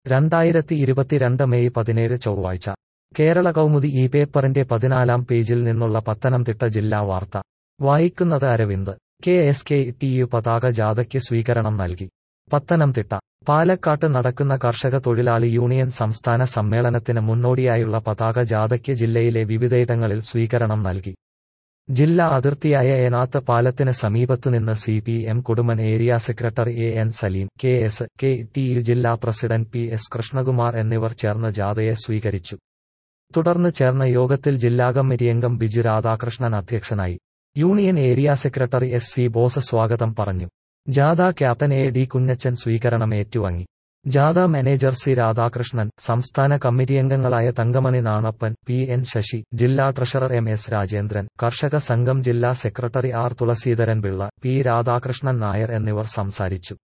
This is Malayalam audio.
രണ്ടായിരത്തി ഇരുപത്തിരണ്ട് മെയ് പതിനേഴ് ചൊവ്വാഴ്ച കേരള കൗമുദി ഈ പേപ്പറിന്റെ പതിനാലാം പേജിൽ നിന്നുള്ള പത്തനംതിട്ട ജില്ലാ വാർത്ത വായിക്കുന്നത് Aravind K S K T U പതാക ജാഥയ്ക്ക് സ്വീകരണം നൽകി പത്തനംതിട്ട പാലക്കാട്ട് നടക്കുന്ന കർഷക തൊഴിലാളി യൂണിയൻ സംസ്ഥാന സമ്മേളനത്തിന് മുന്നോടിയായുള്ള പതാക ജാഥയ്ക്ക് ജില്ലയിലെ വിവിധയിടങ്ങളിൽ സ്വീകരണം നൽകി ജില്ലാ അതിർത്തിയായ ഏനാത്ത് പാലത്തിന് സമീപത്തുനിന്ന് സി പി എം കുടുംബൻ area secretary A N Saleem K S K T U ജില്ലാ പ്രസിഡന്റ് പി എസ് കൃഷ്ണകുമാർ എന്നിവർ ചേർന്ന് ജാഥയെ സ്വീകരിച്ചു തുടർന്ന് ചേർന്ന യോഗത്തിൽ ജില്ലാ കമ്മിറ്റിയംഗം ബിജു രാധാകൃഷ്ണൻ അധ്യക്ഷനായി union area secretary S C Bose സ്വാഗതം പറഞ്ഞു ജാഥ ക്യാപ്റ്റൻ എ ഡി കുഞ്ഞച്ചൻ സ്വീകരണം ഏറ്റുവാങ്ങി ജാഥ മാനേജർ സി രാധാകൃഷ്ണൻ സംസ്ഥാന കമ്മിറ്റിയംഗങ്ങളായ തങ്കമണി നാണപ്പൻ പി എൻ ശശി ജില്ലാ ട്രഷറർ എം എസ് രാജേന്ദ്രൻ കർഷക സംഘം ജില്ലാ സെക്രട്ടറി ആർ തുളസീധരൻ പിള്ള പി രാധാകൃഷ്ണൻ നായർ എന്നിവർ സംസാരിച്ചു